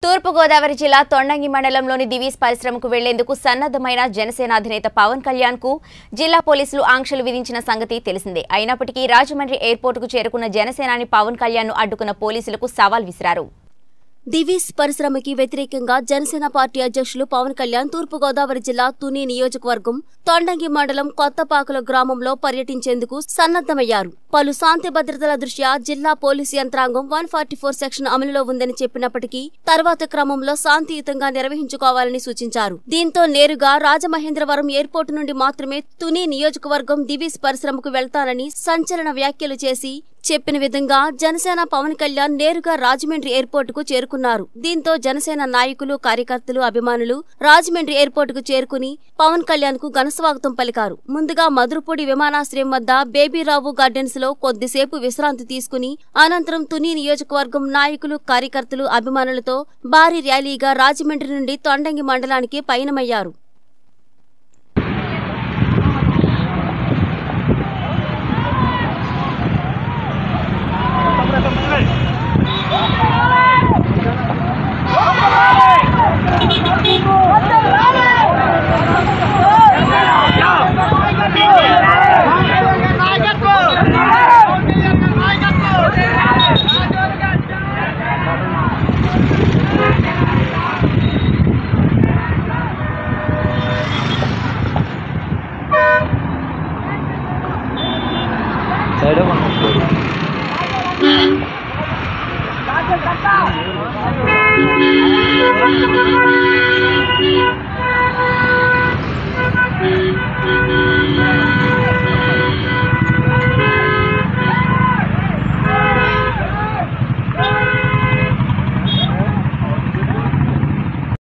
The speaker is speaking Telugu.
తూర్పుగోదావరి జిల్లా తొండంగి మండలంలోని దివీస్ పరిశ్రమకు వెళ్లేందుకు సన్నద్ధమైన జనసేన అధినేత పవన్ కళ్యాణ్ కు జిల్లా పోలీసులు ఆంక్షలు విధించిన సంగతి తెలిసిందే అయినప్పటికీ రాజమండ్రి ఎయిర్పోర్టుకు చేరుకున్న జనసేనాని పవన్ కళ్యాణ్ ను అడ్డుకున్న పోలీసులకు సవాల్ విసిరారు దివీస్ పరిశ్రమకి వ్యతిరేకంగా జనసేన పార్టీ అధ్యక్షులు పవన్ కళ్యాణ్ తూర్పుగోదావరి జిల్లా తుని నియోజకవర్గం తొండంగి మండలం కొత్తపాకుల గ్రామంలో పర్యటించేందుకు సన్నద్దమయ్యారు పలు శాంతి భద్రతల దృష్ట్యా జిల్లా పోలీసు యంత్రాంగం వన్ ఫార్టీ ఫోర్ సెక్షన్ అమలులో ఉందని చెప్పినప్పటికీ తర్వాత క్రమంలో శాంతియుతంగా నిర్వహించుకోవాలని సూచించారు దీంతో నేరుగా రాజమహేంద్రవరం ఎయిర్పోర్టు నుండి మాత్రమే తుని నియోజకవర్గం దివీస్ పరిశ్రమకు వెళ్తానని సంచలన వ్యాఖ్యలు చేసి చెప్పిన విధంగా జనసేన పవన్ కళ్యాణ్ నేరుగా రాజమండ్రి ఎయిర్పోర్టుకు చేరుకున్నారు దీంతో జనసేన నాయకులు కార్యకర్తలు అభిమానులు రాజమండ్రి ఎయిర్పోర్టుకు చేరుకుని పవన్ కళ్యాణ్ కు ఘనస్వాగతం పలికారు ముందుగా మధురపూడి విమానాశ్రయం వద్ద బేబీరావు గార్డెన్స్ లో కొద్దిసేపు విశ్రాంతి తీసుకుని అనంతరం తుని నియోజకవర్గం నాయకులు కార్యకర్తలు అభిమానులతో భారీ ర్యాలీగా రాజమండ్రి నుండి తొండంగి మండలానికి పయనమయ్యారు సైడ్ Thank you.